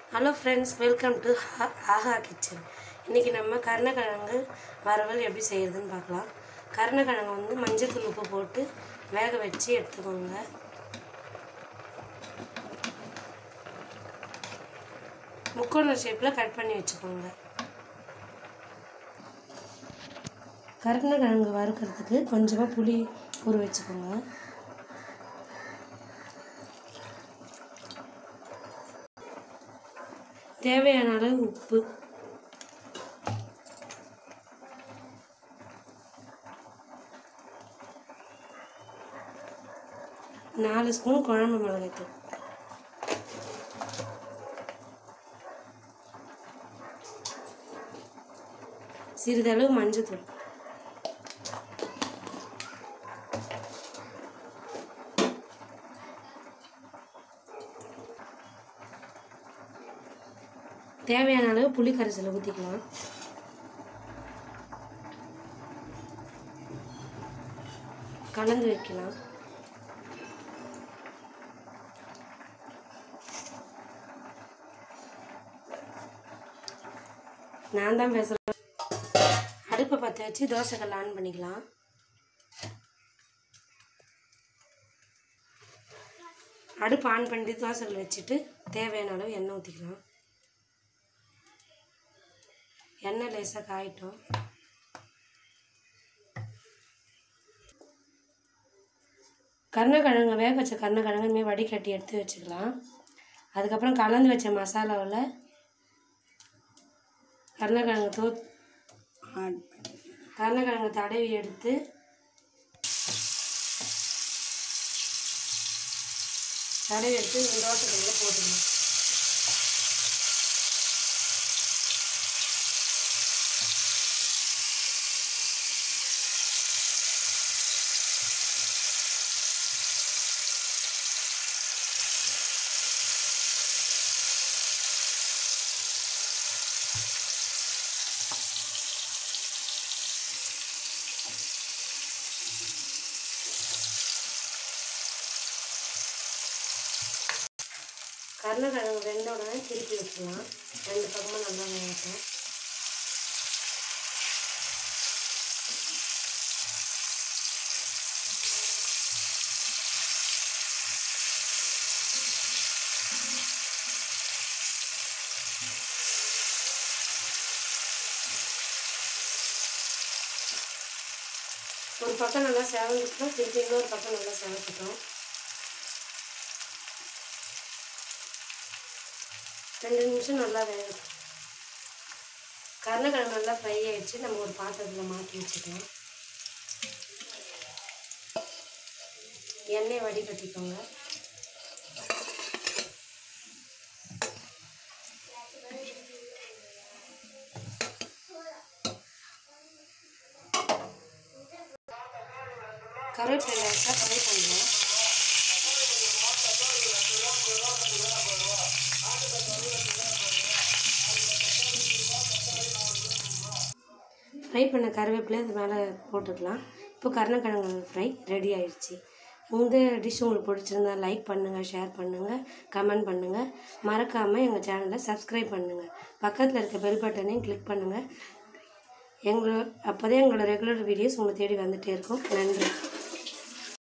hello friends welcome to aha kitchen இன்றைக்கி நம்ம கருணக்கிழங்கு வறுவல் எப்படி செய்கிறதுன்னு பார்க்கலாம் கருணக்கிழங்கு வந்து மஞ்சள் தூள் உப்பு போட்டு வேக வச்சு எடுத்துக்கோங்க முக்கோண ஷேப்பில் கட் பண்ணி வச்சுக்கோங்க கருணக்கிழங்கு வறுக்கிறதுக்கு கொஞ்சமாக புளி ஊற வச்சுக்கோங்க தேவையான அளவு உப்பு நாலு ஸ்பூன் குழம்பு மிளகாய்த்தூள் சிறிதளவு மஞ்சத்தூள் தேவையான அளவு புளி கரைசலை ஊற்றிக்கலாம் கலந்து வைக்கலாம் நான் தான் பேசுகிறேன் அடுப்பை பற்ற வச்சு தோசைக்கல் ஆன் பண்ணிக்கலாம் அடுப்பு ஆன் பண்ணிட்டு தோசைக்கல் வச்சுட்டு தேவையான அளவு எண்ணெய் ஊற்றிக்கலாம் எண்ணெய் லேசாக காயட்டும் கருணக்கிழங்கு வேக வச்ச கருணக்கிழங்கு இனிமேல் வடிகட்டி எடுத்து வச்சுக்கலாம் அதுக்கப்புறம் கலந்து வச்ச மசாலாவில் கருணக்கிழங்கு தோ கருணக்கிழங்கு தடவி எடுத்து தடவி எடுத்து இந்த தோசைக்கல்லில் போட்டுக்கணும் கருணக்கிழங்கு வெந்த உடனே திருப்பி வச்சுக்கலாம் ரெண்டு பக்கமும் நல்லா வேகட்டும் ஒரு பக்கம் நல்லா செவந்துட்டோம் திருப்பி இன்னொரு பக்கம் நல்லா செவந்துட்டோம் ரெண்டு நிமிஷம் நல்லா வேகட்டும் கருணக்கிழங்கு நல்லா ஃப்ரை ஆகிடுச்சு நம்ம ஒரு பாத்திரத்தில் மாற்றி வச்சுக்கலாம் எண்ணெய் வடிகட்டிக்கோங்க கருவேப்பிலை லேசாக ஃப்ரை பண்ணுறோம் ஃப்ரை பண்ண கருவேப்பிலை இது மேலே போட்டுக்கலாம் இப்போ கருணக்கிழங்கு ஃப்ரை ரெடி ஆயிடுச்சு இந்த டிஷ் உங்களுக்கு பிடிச்சிருந்தா லைக் பண்ணுங்கள் ஷேர் பண்ணுங்கள் கமெண்ட் பண்ணுங்கள் மறக்காமல் எங்கள் சேனலை சப்ஸ்கிரைப் பண்ணுங்கள் பக்கத்தில் இருக்க பெல் பட்டனையும் கிளிக் பண்ணுங்கள் எங்களோட அப்போ தான் எங்களோட ரெகுலர் வீடியோஸ் உங்களை தேடி வந்துகிட்டே இருக்கும் நன்றி